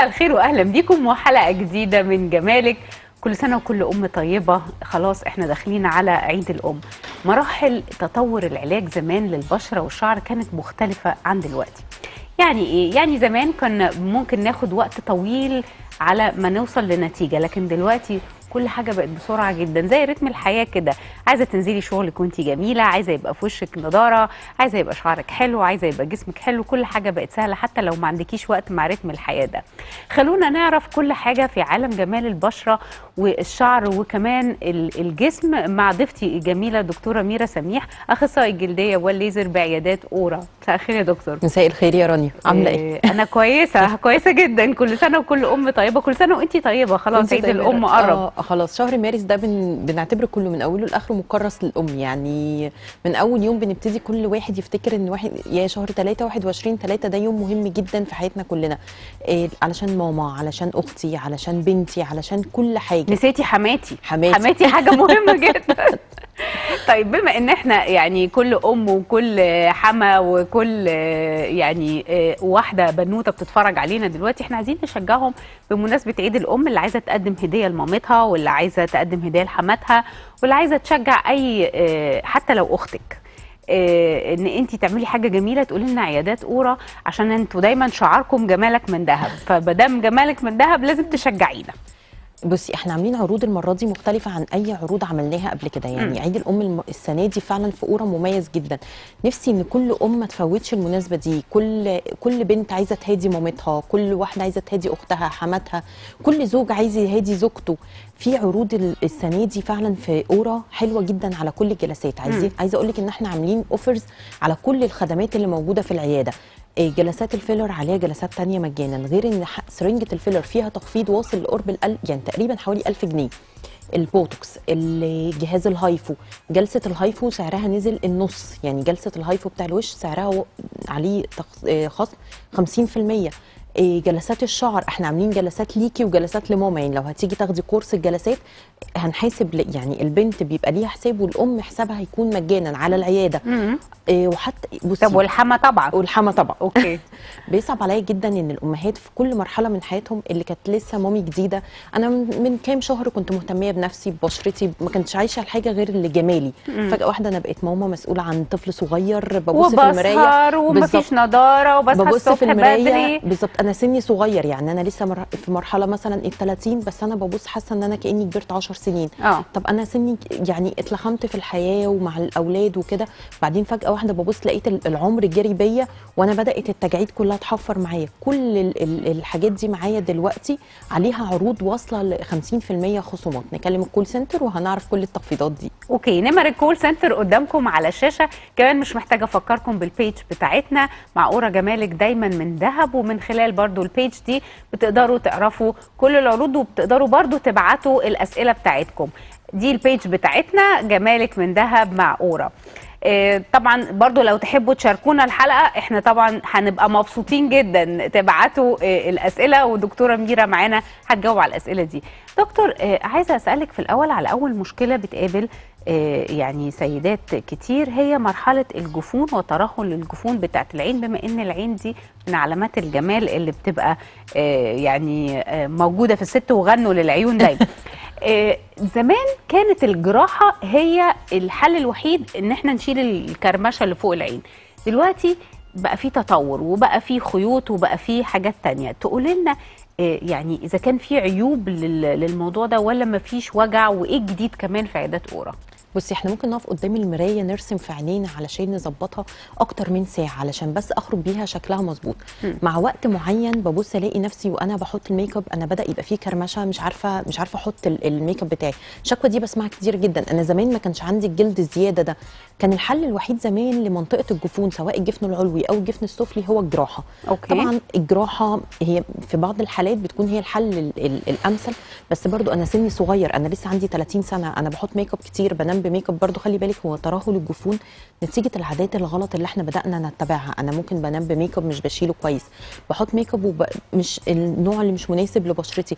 مساء الخير واهلا بيكم وحلقه جديده من جمالك كل سنه وكل ام طيبه خلاص احنا داخلين على عيد الام مراحل تطور العلاج زمان للبشره والشعر كانت مختلفه عن دلوقتي يعني ايه يعني زمان كنا ممكن ناخد وقت طويل على ما نوصل لنتيجه لكن دلوقتي كل حاجه بقت بسرعه جدا زي رتم الحياه كده عايزه تنزلي شغلك وانت جميله عايزه يبقى في وشك نضاره عايزه يبقى شعرك حلو عايزه يبقى جسمك حلو كل حاجه بقت سهله حتى لو ما عندكيش وقت مع رتم الحياه ده خلونا نعرف كل حاجه في عالم جمال البشره والشعر وكمان ال- الجسم مع ضيفتي الجميله دكتوره ميرا سميح اخصائي الجلديه والليزر بعيادات اورا مساء الخير يا دكتور مساء الخير يا رانيا عامله ايه انا كويسه كويسه جدا كل سنه وكل ام طيبه كل سنه وانتي طيبه خلاص وانتي عيد طيبة يا الام رانيا. قرب اه خلاص شهر مارس ده بن... بنعتبره كله من اوله لاخره مكرس للام يعني من اول يوم بنبتدي كل واحد يفتكر ان واحد يا شهر 3 21 3 ده يوم مهم جدا في حياتنا كلنا إيه علشان ماما علشان اختي علشان بنتي علشان كل حاجه نسيتي حماتي حماتي. حماتي حاجه مهمه جدا طيب بما ان احنا يعني كل ام وكل حما وكل يعني واحده بنوته بتتفرج علينا دلوقتي احنا عايزين نشجعهم بمناسبه عيد الام اللي عايزه تقدم هديه لمامتها واللي عايزه تقدم هديه لحماتها واللي عايزه تشجع اي حتى لو اختك إيه، ان انت تعملي حاجه جميله تقولي لنا عيادات اورا عشان انتوا دايما شعاركم جمالك من ذهب فمادام جمالك من ذهب لازم تشجعينا بصي احنا عاملين عروض المره دي مختلفه عن اي عروض عملناها قبل كده يعني مم. عيد الام الم- السنه دي فعلا في اورا مميز جدا نفسي ان كل ام ما تفوتش المناسبه دي كل كل بنت عايزه تهادي مامتها كل واحده عايزه تهادي اختها حماتها كل زوج عايز يهادي زوجته في عروض ال- السنه دي فعلا في اورا حلوه جدا على كل الجلسات عايزين عايزه اقول لك ان احنا عاملين اوفرز على كل الخدمات اللي موجوده في العياده إيه، جلسات الفيلر عليها جلسات تانية مجانا غير ان ح- سرنجة الفيلر فيها تخفيض واصل لقرب الأل... يعني تقريبا حوالي 1000 جنيه البوتوكس الجهاز الهايفو جلسة الهايفو سعرها نزل النص يعني جلسة الهايفو بتاع الوش سعرها و- عليه تخ- آه، خصم 50% إيه، جلسات الشعر احنا عاملين جلسات ليكي وجلسات لماما يعني لو هتيجي تاخدي كورس الجلسات هنحاسب ل- يعني البنت بيبقى ليها حساب والام حسابها هيكون مجانا على العياده مم. إيه، وحتى بصي طب والحما طبعا والحما طبعا اوكي بيصعب عليا جدا ان الامهات في كل مرحله من حياتهم اللي كانت لسه مامي جديده انا من من كام شهر كنت مهتميه بنفسي ببشرتي ما كنتش عايشه الحاجه غير اللي جمالي فجاه واحده انا بقيت ماما مسؤوله عن طفل صغير ببص في المرايه وبسهر ومفيش بالظبط. نضاره وبصحى ببص الصبح في المرايه بدري بالظبط انا سني صغير يعني انا لسه مر... في مرحله مثلا ال 30 بس انا ببص حاسه ان انا كاني كبرت 10 سنين اه طب انا سني يعني اتلخمت في الحياه ومع الاولاد وكده بعدين فجاه واحده ببص لقيت ال- العمر جري بيا وانا بدات التجاعيد كلها تحفر معايا كل ال- ال- الحاجات دي معايا دلوقتي عليها عروض واصله ل 50% خصومات نكلم الكول سنتر وهنعرف كل التخفيضات دي اوكي نمر الكول سنتر قدامكم على الشاشه كمان مش محتاجه افكركم بالبيج بتاعتنا مع اورا جمالك دايما من ذهب ومن خلال برضو البيج دي بتقدروا تعرفوا كل العروض وبتقدروا برضو تبعتوا الاسئله بتاعتكم دي البيج بتاعتنا جمالك من ذهب مع اورا إيه، طبعا برضو لو تحبوا تشاركونا الحلقه احنا طبعا هنبقى مبسوطين جدا تبعتوا إيه، الاسئله ودكتوره ميرا معانا هتجاوب على الاسئله دي دكتور إيه، عايزه اسالك في الاول على اول مشكله بتقابل إيه، يعني سيدات كتير هي مرحله الجفون وترهل الجفون بتاعت العين بما ان العين دي من علامات الجمال اللي بتبقى إيه، يعني آه، موجوده في الست وغنوا للعيون دايما آه، زمان كانت الجراحة هي الحل الوحيد ان احنا نشيل الكرمشة اللي فوق العين دلوقتي بقى في تطور وبقى في خيوط وبقى في حاجات تانية تقولي لنا آه، يعني اذا كان في عيوب لل- للموضوع ده ولا ما فيش وجع وايه الجديد كمان في عيادات اورا بصي احنا ممكن نقف قدام المرايه نرسم في عينينا علشان نظبطها اكتر من ساعه علشان بس اخرج بيها شكلها مظبوط مع وقت معين ببص الاقي نفسي وانا بحط الميك اب انا بدا يبقى فيه كرمشه مش عارفه مش عارفه احط ال- الميك اب بتاعي الشكوى دي بسمعها كتير جدا انا زمان ما كانش عندي الجلد الزياده ده كان الحل الوحيد زمان لمنطقه الجفون سواء الجفن العلوي او الجفن السفلي هو الجراحه أوكي. طبعا الجراحه هي في بعض الحالات بتكون هي الحل ال- ال- الامثل بس برضو انا سني صغير انا لسه عندي 30 سنه انا بحط ميك اب كتير بنام بميك اب برضو خلي بالك هو ترهل الجفون نتيجه العادات الغلط اللي احنا بدانا نتبعها انا ممكن بنام بميك اب مش بشيله كويس بحط ميك اب ومش النوع اللي مش مناسب لبشرتي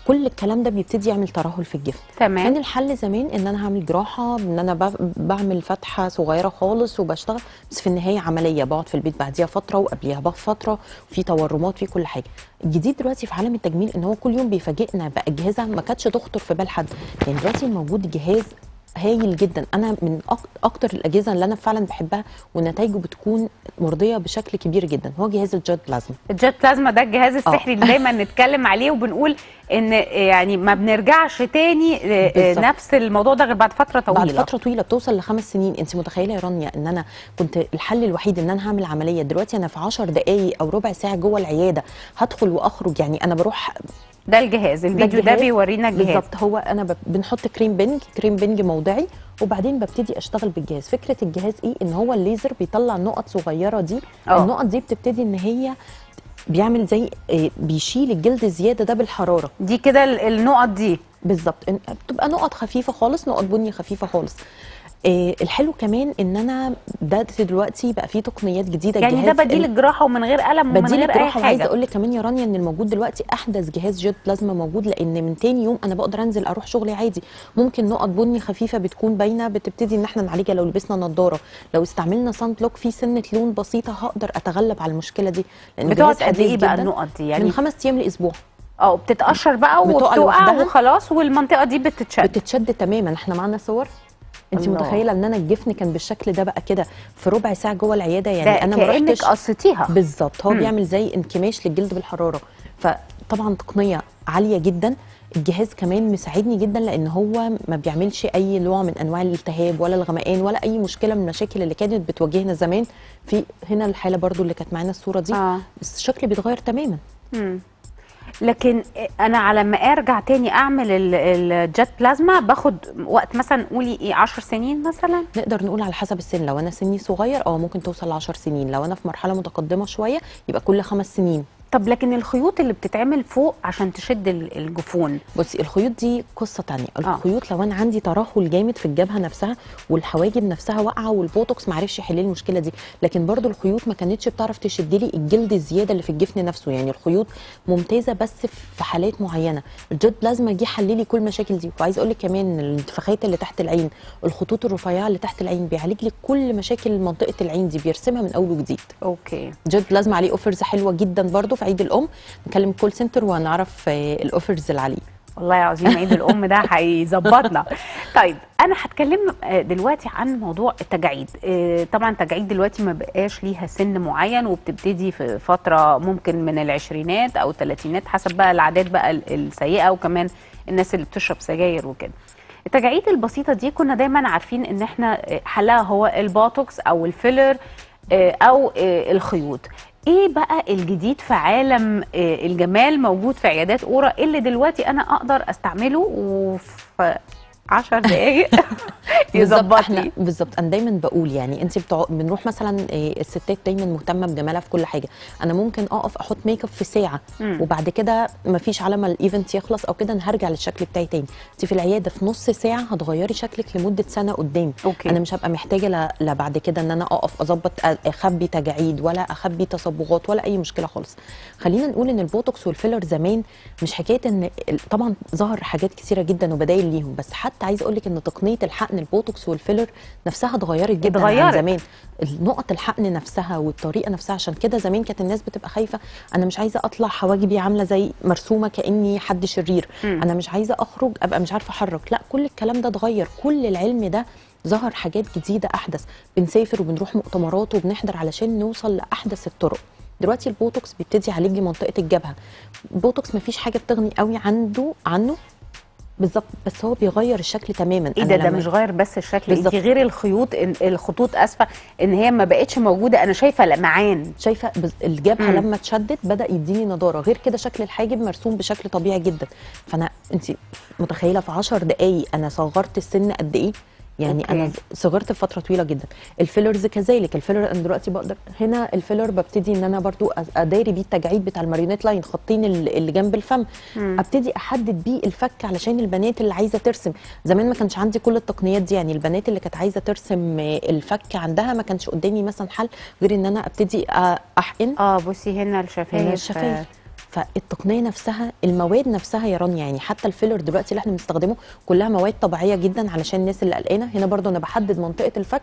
كل الكلام ده بيبتدي يعمل ترهل في الجفن كان تمام الحل زمان ان انا هعمل جراحه ان انا ب- بعمل فتحه صغيره خالص وبشتغل بس في النهايه عمليه بقعد في البيت بعديها فتره وقبليها بفتره في تورمات في كل حاجه الجديد دلوقتي في عالم التجميل ان هو كل يوم بيفاجئنا باجهزه ما كانتش تخطر في بال حد يعني دلوقتي موجود جهاز هايل جدا انا من أك- اكتر الاجهزه اللي انا فعلا بحبها ونتائجه بتكون مرضيه بشكل كبير جدا هو جهاز الجاد بلازما الجيت بلازما ده الجهاز السحري اللي دايما نتكلم عليه وبنقول ان يعني ما بنرجعش تاني آه، آه، بالظبط. نفس الموضوع ده غير بعد فتره طويله بعد فتره طويله بتوصل لخمس سنين انت متخيله يا رانيا ان انا كنت الحل الوحيد ان انا هعمل عمليه دلوقتي انا في 10 دقائق او ربع ساعه جوه العياده هدخل واخرج يعني انا بروح ده الجهاز الفيديو ده الجهاز. بيورينا الجهاز بالظبط هو انا ب... بنحط كريم بنج كريم بنج موضعي وبعدين ببتدي اشتغل بالجهاز فكره الجهاز ايه ان هو الليزر بيطلع نقط صغيره دي اه. النقط دي بتبتدي ان هي بيعمل زي إيه، بيشيل الجلد الزياده ده بالحراره دي كده ال- النقط دي بالظبط إن- بتبقى نقط خفيفه خالص نقط بني خفيفه خالص إيه الحلو كمان ان انا ده دلوقتي بقى فيه تقنيات جديده يعني ده الجهاز بديل ال- الجراحه ومن غير الم ومن بديل غير اي الجراحه وعايزه حاجه اقول لك كمان يا رانيا ان الموجود دلوقتي احدث جهاز جيت بلازما موجود لان من تاني يوم انا بقدر انزل اروح شغلي عادي ممكن نقط بني خفيفه بتكون باينه بتبتدي ان احنا نعالجها لو لبسنا نضاره لو استعملنا سان بلوك في سنه لون بسيطه هقدر اتغلب على المشكله دي لان بتقعد الجهاز قد ايه حديث بقى جداً. النقط دي من يعني خمس ايام لاسبوع اه بتتقشر بقى بتقع وبتقع لوحدها. وخلاص والمنطقه دي بتتشد بتتشد تماما احنا معانا صور انت الله. متخيله ان انا الجفن كان بالشكل ده بقى كده في ربع ساعه جوه العياده يعني ده انا ما كانك رحتش قصيتيها بالظبط هو مم. بيعمل زي انكماش للجلد بالحراره فطبعا تقنيه عاليه جدا الجهاز كمان مساعدني جدا لان هو ما بيعملش اي نوع من انواع الالتهاب ولا الغمقان ولا اي مشكله من المشاكل اللي كانت بتواجهنا زمان في هنا الحاله برضو اللي كانت معانا الصوره دي اه بس الشكل بيتغير تماما مم. لكن انا على ما ارجع تاني اعمل ال- الجت بلازما باخد وقت مثلا قولي ايه 10 سنين مثلا نقدر نقول على حسب السن لو انا سني صغير اه ممكن توصل ل 10 سنين لو انا في مرحله متقدمه شويه يبقى كل خمس سنين طب لكن الخيوط اللي بتتعمل فوق عشان تشد ال- الجفون بصي الخيوط دي قصه تانية آه. الخيوط لو انا عندي ترهل جامد في الجبهه نفسها والحواجب نفسها واقعه والبوتوكس ما عرفش يحل لي المشكله دي لكن برضو الخيوط ما كانتش بتعرف تشد لي الجلد الزياده اللي في الجفن نفسه يعني الخيوط ممتازه بس في حالات معينه الجيت بلازما جه حل لي كل المشاكل دي وعايز اقول لك كمان الانتفاخات اللي تحت العين الخطوط الرفيعه اللي تحت العين بيعالج لي كل مشاكل منطقه العين دي بيرسمها من اول وجديد اوكي جيت بلازما عليه اوفرز حلوه جدا برضو في عيد الام نكلم كول سنتر وهنعرف آه، الاوفرز اللي عليه والله العظيم عيد الام ده هيظبطنا طيب انا هتكلم آه، دلوقتي عن موضوع التجاعيد آه، طبعا التجاعيد دلوقتي ما بقاش ليها سن معين وبتبتدي في فتره ممكن من العشرينات او الثلاثينات حسب بقى العادات بقى ال- السيئه وكمان الناس اللي بتشرب سجاير وكده التجاعيد البسيطه دي كنا دايما عارفين ان احنا آه، حلها هو البوتوكس او الفيلر آه، او آه، الخيوط ايه بقى الجديد في عالم آه، الجمال موجود في عيادات اورا اللي دلوقتي انا اقدر استعمله وفي 10 دقايق بالظبط يظبط احنا لي بالظبط انا دايما بقول يعني انت بتوع... بنروح مثلا إيه، الستات دايما مهتمه بجمالها في كل حاجه انا ممكن اقف احط ميك اب في ساعه مم. وبعد كده مفيش على ما الايفنت يخلص او كده انا هرجع للشكل بتاعي تاني انت في العياده في نص ساعه هتغيري شكلك لمده سنه قدام اوكي انا مش هبقى محتاجه لا, لا بعد كده ان انا اقف اظبط أ- اخبي تجاعيد ولا اخبي تصبغات ولا اي مشكله خالص خلينا نقول ان البوتوكس والفيلر زمان مش حكايه ان ال- طبعا ظهر حاجات كتيره جدا وبدايل ليهم بس حتى عايزه اقول لك ان تقنيه الحقن البوتوكس والفيلر نفسها اتغيرت جدا عن اتغيرت. زمان النقط الحقن نفسها والطريقه نفسها عشان كده زمان كانت الناس بتبقى خايفه انا مش عايزه اطلع حواجبي عامله زي مرسومه كاني حد شرير مم. انا مش عايزه اخرج ابقى مش عارفه احرك لا كل الكلام ده اتغير كل العلم ده ظهر حاجات جديده احدث بنسافر وبنروح مؤتمرات وبنحضر علشان نوصل لاحدث الطرق دلوقتي البوتوكس بيبتدي يعالج لي منطقه الجبهه البوتوكس مفيش حاجه بتغني قوي عنده عنه بالظبط بس هو بيغير الشكل تماما ايه أنا ده ده لما- مش غير بس الشكل انت بالظبط. غير الخيوط إن- الخطوط اسفه ان هي ما بقتش موجوده انا شايفه لمعان شايفه بز- الجبهه مم. لما اتشدت بدا يديني نضاره غير كده شكل الحاجب مرسوم بشكل طبيعي جدا فانا انت متخيله في 10 دقائق انا صغرت السن قد ايه يعني أوكي. انا صغرت فتره طويله جدا الفيلرز كذلك الفيلر انا دلوقتي بقدر هنا الفيلر ببتدي ان انا برضو أز- اداري بيه التجاعيد بتاع الماريونيت لاين خطين ال- اللي جنب الفم مم. ابتدي احدد بيه الفك علشان البنات اللي عايزه ترسم زمان ما كانش عندي كل التقنيات دي يعني البنات اللي كانت عايزه ترسم آه، الفك عندها ما كانش قدامي مثلا حل غير ان انا ابتدي آه، احقن اه بصي هنا الشفايف هنا الشفايف. فالتقنيه نفسها المواد نفسها يا رانيا يعني حتى الفيلر دلوقتي اللي احنا بنستخدمه كلها مواد طبيعيه جدا علشان الناس اللي قلقانه هنا برضو انا بحدد منطقه الفك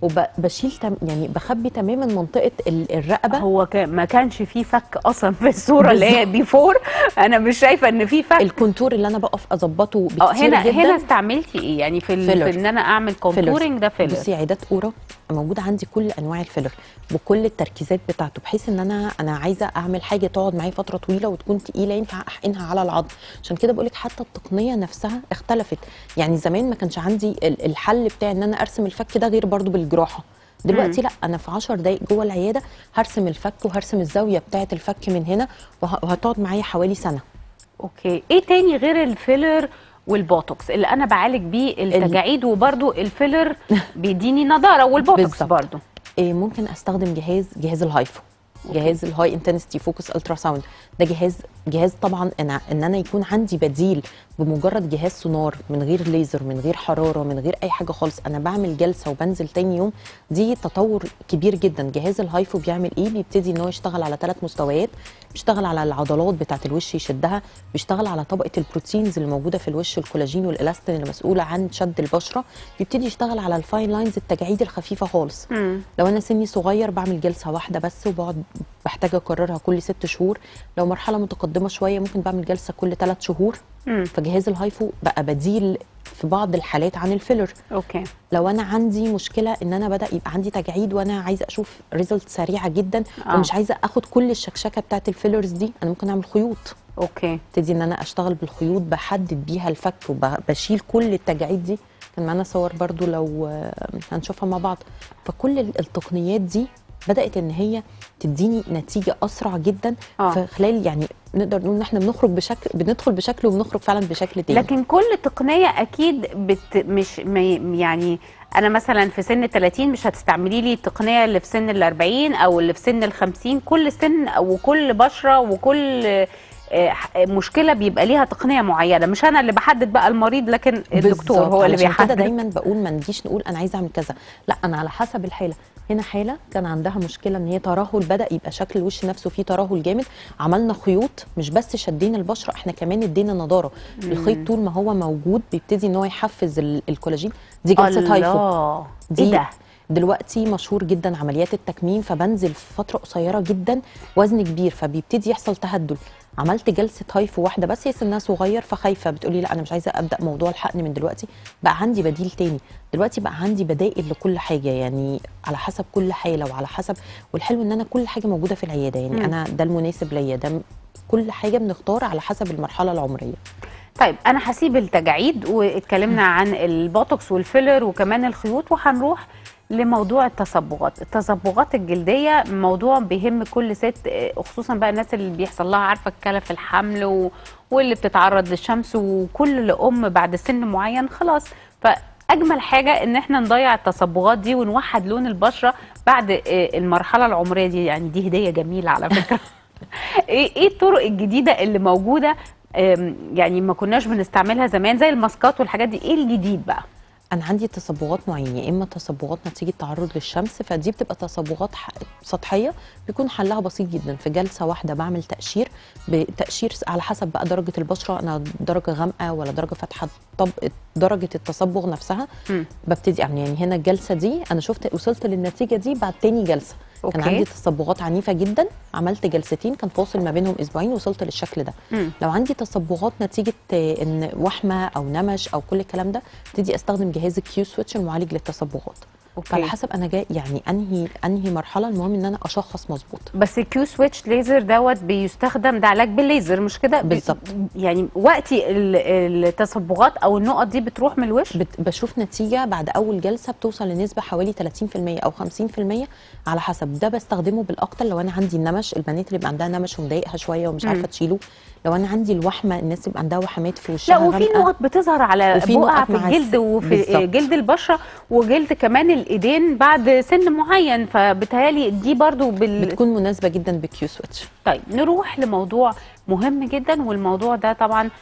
وبشيل تم يعني بخبي تماما منطقه ال- الرقبه هو كان ما كانش فيه فك اصلا في الصوره اللي هي بيفور انا مش شايفه ان في فك الكونتور اللي انا بقف اظبطه بكتير اه هنا جدا هنا استعملتي ايه يعني في, ال... فيلر. في ان انا اعمل كونتورنج ده فيلر بصي عيادات اورا موجود عندي كل انواع الفيلر بكل التركيزات بتاعته بحيث ان انا انا عايزه اعمل حاجه تقعد معايا فتره طويله وتكون تقيله ينفع احقنها على العظم عشان كده بقول لك حتى التقنيه نفسها اختلفت يعني زمان ما كانش عندي ال- الحل بتاعي ان انا ارسم الفك ده غير برضو بالجراحه دلوقتي لا انا في 10 دقائق جوه العياده هرسم الفك وهرسم الزاويه بتاعه الفك من هنا وه- وهتقعد معايا حوالي سنه اوكي ايه تاني غير الفيلر والبوتوكس اللي انا بعالج بيه التجاعيد وبرده الفيلر بيديني نضاره والبوتوكس بالظبط. برضو إيه ممكن استخدم جهاز جهاز الهايفو جهاز الهاي انتنسيتي فوكس الترا ساوند ده جهاز جهاز طبعا انا ان انا يكون عندي بديل بمجرد جهاز سونار من غير ليزر من غير حراره من غير اي حاجه خالص انا بعمل جلسه وبنزل تاني يوم دي تطور كبير جدا جهاز الهايفو بيعمل ايه بيبتدي ان هو يشتغل على ثلاث مستويات بيشتغل على العضلات بتاعه الوش يشدها بيشتغل على طبقه البروتينز اللي موجوده في الوش الكولاجين والالاستين اللي مسؤوله عن شد البشره بيبتدي يشتغل على الفاين لاينز التجاعيد الخفيفه خالص مم. لو انا سني صغير بعمل جلسه واحده بس وبقعد بحتاج اكررها كل ست شهور لو مرحله متقدمه شويه ممكن بعمل جلسه كل ثلاث شهور مم. فجهاز الهايفو بقى بديل في بعض الحالات عن الفيلر اوكي لو انا عندي مشكله ان انا بدا يبقى عندي تجاعيد وانا عايزه اشوف ريزلت سريعه جدا آه. ومش عايزه اخد كل الشكشكه بتاعت الفيلرز دي انا ممكن اعمل خيوط اوكي ابتدي ان انا اشتغل بالخيوط بحدد بيها الفك وبشيل كل التجاعيد دي كان معانا صور برضو لو آه، هنشوفها مع بعض فكل ال- التقنيات دي بدات ان هي تديني نتيجه اسرع جدا آه. في خلال يعني نقدر نقول ان احنا بنخرج بشكل بندخل بشكل وبنخرج فعلا بشكل تاني لكن كل تقنيه اكيد بت مش ما- يعني انا مثلا في سن 30 مش هتستعملي لي التقنيه اللي في سن ال 40 او اللي في سن ال 50 كل سن وكل بشره وكل آه، مشكله بيبقى ليها تقنيه معينه مش انا اللي بحدد بقى المريض لكن الدكتور بالظبط. هو اللي علشان بيحدد كده دايما بقول ما نجيش نقول انا عايزه اعمل كذا لا انا على حسب الحاله هنا حاله كان عندها مشكله ان هي ترهل بدا يبقى شكل الوش نفسه فيه ترهل جامد عملنا خيوط مش بس شدينا البشره احنا كمان ادينا نضاره الخيط طول ما هو موجود بيبتدي ان هو يحفز ال- الكولاجين دي جلسه هايفو الله دي ايه ده دلوقتي مشهور جدا عمليات التكميم فبنزل في فتره قصيره جدا وزن كبير فبيبتدي يحصل تهدل عملت جلسه هايفو واحده بس هي سنها صغير فخايفه بتقولي لا انا مش عايزه ابدا موضوع الحقن من دلوقتي بقى عندي بديل تاني دلوقتي بقى عندي بدائل لكل حاجه يعني على حسب كل حاله وعلى حسب والحلو ان انا كل حاجه موجوده في العياده يعني مم. انا ده المناسب ليا ده م- كل حاجه بنختار على حسب المرحله العمريه طيب انا هسيب التجاعيد واتكلمنا عن البوتوكس والفيلر وكمان الخيوط وهنروح لموضوع التصبغات التصبغات الجلديه موضوع بيهم كل ست آه، خصوصا بقى الناس اللي بيحصل لها عارفه كلف الحمل و... واللي بتتعرض للشمس وكل ام بعد سن معين خلاص فاجمل حاجه ان احنا نضيع التصبغات دي ونوحد لون البشره بعد آه، المرحله العمريه دي يعني دي هديه جميله على فكره ايه ايه الطرق الجديده اللي موجوده أم، يعني ما كناش بنستعملها زمان زي الماسكات والحاجات دي ايه الجديد بقى انا عندي تصبغات نوعين يا اما تصبغات نتيجه تعرض للشمس فدي بتبقى تصبغات ح- سطحيه بيكون حلها بسيط جدا في جلسه واحده بعمل تقشير بتقشير على حسب بقى درجه البشره انا درجه غامقه ولا درجه فاتحه طب درجه التصبغ نفسها مم. ببتدي يعني يعني هنا الجلسه دي انا شفت وصلت للنتيجه دي بعد تاني جلسه كان أوكي. عندي تصبغات عنيفه جدا عملت جلستين كان فاصل ما بينهم اسبوعين وصلت للشكل ده مم. لو عندي تصبغات نتيجه آه، ان وحمه او نمش او كل الكلام ده ابتدي استخدم جهاز الكيو سويتش المعالج للتصبغات أوكي. فعلى حسب انا جاي يعني انهي انهي مرحله المهم ان انا اشخص مظبوط بس الكيو سويتش ليزر دوت بيستخدم ده علاج بالليزر مش كده بي- بالظبط. يعني وقتي ال- التصبغات او النقط دي بتروح من الوش بت- بشوف نتيجه بعد اول جلسه بتوصل لنسبه حوالي 30% او 50% على حسب ده بستخدمه بالاكتر لو انا عندي النمش البنات اللي بيبقى عندها نمش ومضايقها شويه ومش مم. عارفه تشيله لو انا عندي الوحمه الناس اللي بيبقى عندها وحمات في وشها لا وفي غامقة. نقط بتظهر على وفي بقع نقط في مع الجلد الس- وفي بالظبط. جلد البشره وجلد كمان الايدين بعد سن معين فبتهيالي دي برضو بال... بتكون مناسبه جدا بالكيو سويتش طيب نروح لموضوع مهم جدا والموضوع ده طبعا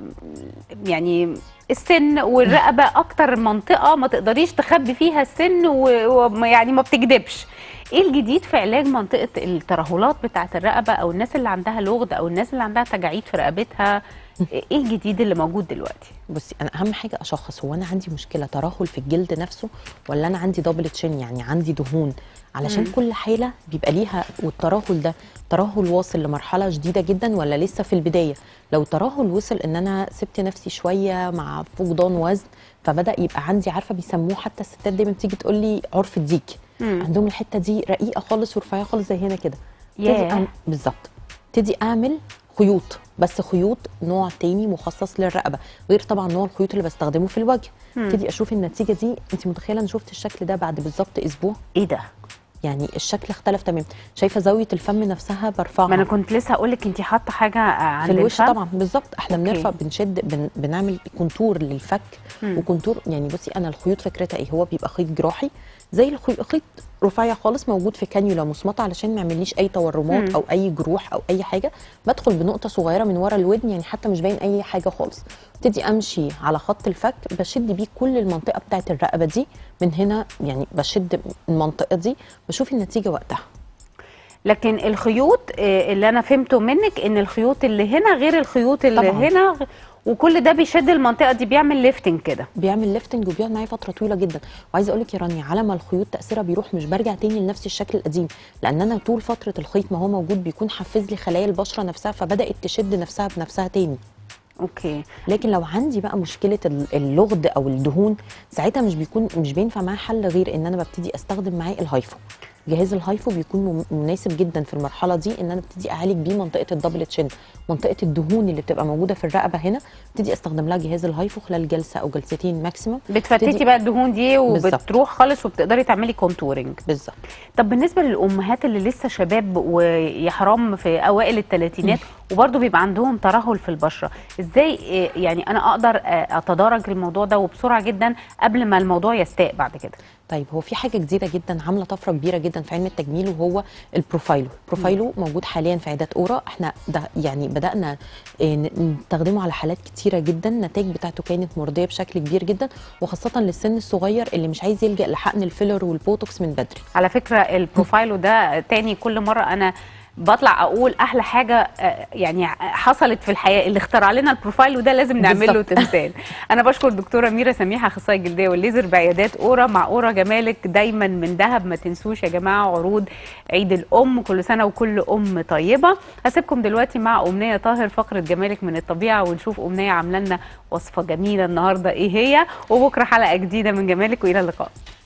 يعني السن والرقبه اكتر منطقه ما تقدريش تخبي فيها السن و- ويعني ما بتكدبش ايه الجديد في علاج منطقه الترهلات بتاعه الرقبه او الناس اللي عندها لغد او الناس اللي عندها تجاعيد في رقبتها ايه الجديد اللي موجود دلوقتي بصي انا اهم حاجه اشخص هو انا عندي مشكله ترهل في الجلد نفسه ولا انا عندي دبل تشين يعني عندي دهون علشان مم. كل حاله بيبقى ليها والترهل ده ترهل واصل لمرحله شديده جدا ولا لسه في البدايه لو ترهل وصل ان انا سبت نفسي شويه مع فقدان وزن فبدا يبقى عندي عارفه بيسموه حتى الستات دايما بتيجي تقول لي عرف الديك مم. عندهم الحته دي رقيقه خالص ورفيعه خالص زي هنا كده ياه. ابتدي أعمل- بالظبط ابتدي اعمل خيوط بس خيوط نوع تاني مخصص للرقبه غير طبعا نوع الخيوط اللي بستخدمه في الوجه مم. ابتدي اشوف النتيجه دي انت متخيله انا شفت الشكل ده بعد بالظبط اسبوع ايه ده يعني الشكل اختلف تماما شايفه زاويه الفم نفسها برفعها ما انا كنت لسه هقول لك انت حاطه حاجه عند في الوش الفم؟ طبعا بالظبط احنا أوكي. بنرفع بنشد بن بنعمل كونتور للفك مم. وكونتور يعني بصي انا الخيوط فكرتها ايه هو بيبقى خيط جراحي زي الخيط خيط رفيع خالص موجود في كانيولا مصمطه علشان ما يعمليش اي تورمات مم. او اي جروح او اي حاجه بدخل بنقطه صغيره من ورا الودن يعني حتى مش باين اي حاجه خالص ابتدي امشي على خط الفك بشد بيه كل المنطقه بتاعه الرقبه دي من هنا يعني بشد المنطقه دي بشوف النتيجه وقتها لكن الخيوط آه، اللي انا فهمته منك ان الخيوط اللي هنا غير الخيوط اللي طبعاً. هنا غ- وكل ده بيشد المنطقه دي بيعمل ليفتنج كده بيعمل ليفتنج وبيقعد معايا فتره طويله جدا وعايزه اقول لك يا رانيا على ما الخيوط تاثيرها بيروح مش برجع تاني لنفس الشكل القديم لان انا طول فتره الخيط ما هو موجود بيكون حفز لي خلايا البشره نفسها فبدات تشد نفسها بنفسها تاني اوكي لكن لو عندي بقى مشكله ال- اللغد او الدهون ساعتها مش بيكون مش بينفع معاه حل غير ان انا ببتدي استخدم معاه الهايفو جهاز الهايفو بيكون مم- مناسب جدا في المرحله دي ان انا ابتدي اعالج بيه منطقه الدبل تشين منطقه الدهون اللي بتبقى موجوده في الرقبه هنا ابتدي استخدم لها جهاز الهايفو خلال جلسه او جلستين ماكسيموم بتفتتي ابتدي- بقى الدهون دي بالظبط. وبتروح خالص وبتقدري تعملي كونتورنج بالظبط طب بالنسبه للامهات اللي لسه شباب ويا حرام في اوائل الثلاثينات وبرضه بيبقى عندهم ترهل في البشره ازاي آه، يعني انا اقدر آه، اتدارج الموضوع ده وبسرعه جدا قبل ما الموضوع يستاء بعد كده طيب هو في حاجه جديده جدا عامله طفره كبيره جدا في علم التجميل وهو البروفايلو البروفايلو موجود حاليا في عيادات اورا احنا ده يعني بدانا آه، ن- نستخدمه على حالات كتيره جدا النتائج بتاعته كانت مرضيه بشكل كبير جدا وخاصه للسن الصغير اللي مش عايز يلجا لحقن الفيلر والبوتوكس من بدري على فكره البروفايلو ده تاني كل مره انا بطلع اقول احلى حاجه آه، يعني حصلت في الحياه اللي اخترع لنا البروفايلو ده لازم نعمل له بالظبط. تمثال انا بشكر دكتوره ميرا سميحه اخصائيه الجلديه والليزر بعيادات اورا مع اورا جمالك دايما من دهب ما تنسوش يا جماعه عروض عيد الام كل سنه وكل ام طيبه هسيبكم دلوقتي مع امنيه طاهر فقره جمالك من الطبيعه ونشوف امنيه عامله لنا وصفه جميله النهارده ايه هي وبكره حلقه جديده من جمالك والى اللقاء